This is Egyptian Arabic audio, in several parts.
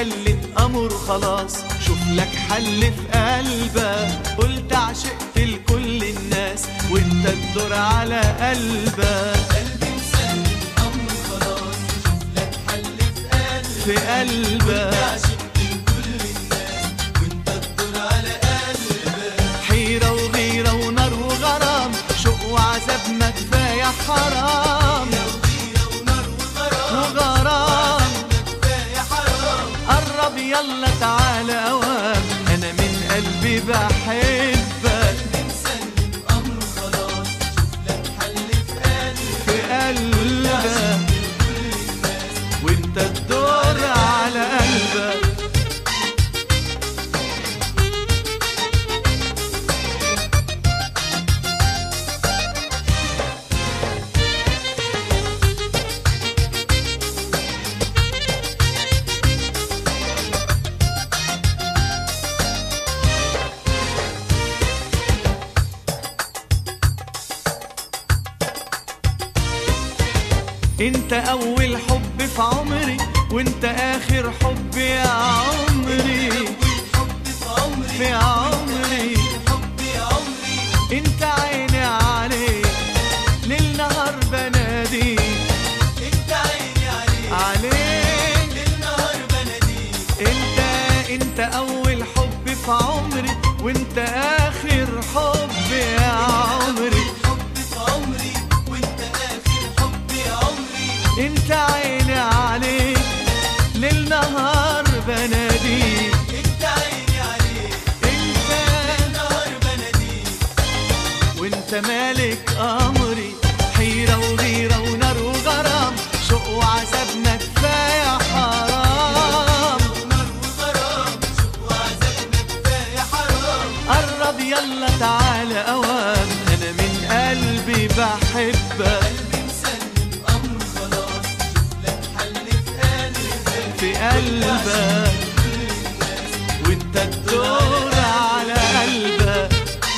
مسلم أمر خلاص شوف لك حل في قلبك قلت عشقت لكل الناس وانت تدور على قلبك قلبي مسلم أمر خلاص شوف لك حل في قلبي في قلبك عشقت لكل الناس وانت تدور على قلبك حيرة وغيرة ونار وغرام شوق وعذاب ما كفاية حرام وغيرة ونار وغرام وغرام كفاية حرام قرب يلا تعالى أوام أنا من قلبي بحبك مسلم أمر خلاص شوف لك حل في قلبي في قلبك وانت تدور على قلبك انت اول حب في عمري وانت اخر حب يا عمري والحب في عمري في عمري حب يا عمري انت عيني عليك ليل نهار بناديك انت عيني عليك عليك ليل نهار بناديك انت انت اول حب في عمري وانت اخر حب يا عمري حب في عمري وانت اخر حب يا عمري انت عيني عليك ليل نهار بناديك انت عيني عليك انت نهار بناديك وانت مالك امري حيرة وغيرة ونار وغرام شوق وعذابنا كفاية حرام نار وغرام شوق وعذابنا كفاية حرام قرب يلا تعالى اوام انا من قلبي بحبك قلبي مسلم امر خلاص شوف لك حل في قلبك في قلبك وانت تدور على قلبك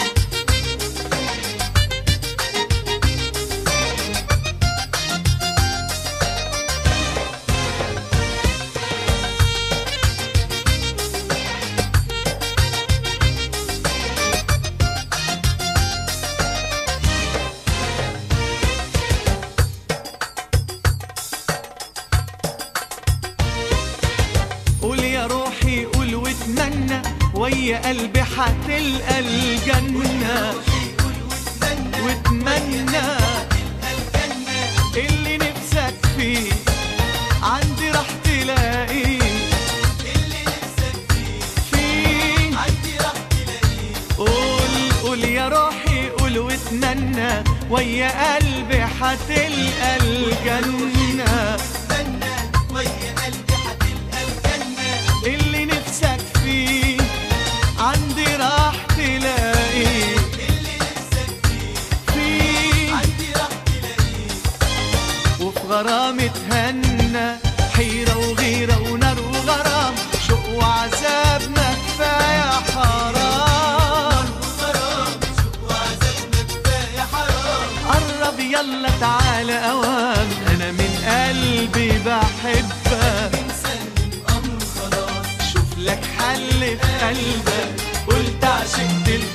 قول يا روحي قول واتمنى ويا قلبي حتلقى الجنة قول واتمنى واتمنى الجنة اللي نفسك فيه عندي راح تلاقيه اللي نفسك فيه فيه عندي راح تلاقيه قول قول يا روحي قول واتمنى ويا قلبي حتلقى الجنة استنى ويا قلبي هتلقى الجنة اللي نفسك فيه عندي راح تلاقيه اللي نفسك فيه فيه عندي راح تلاقيه وفي غرام اتهنى حيرة وغيرة ونار وغرام شوق وعذابنا كفاية حرام وغرام شوق وعذابنا كفاية حرام قرب يلا تعالى أوام أنا من قلبي بحبك مسلم امر خلاص شوف لك حل في قلبك قلت عشقت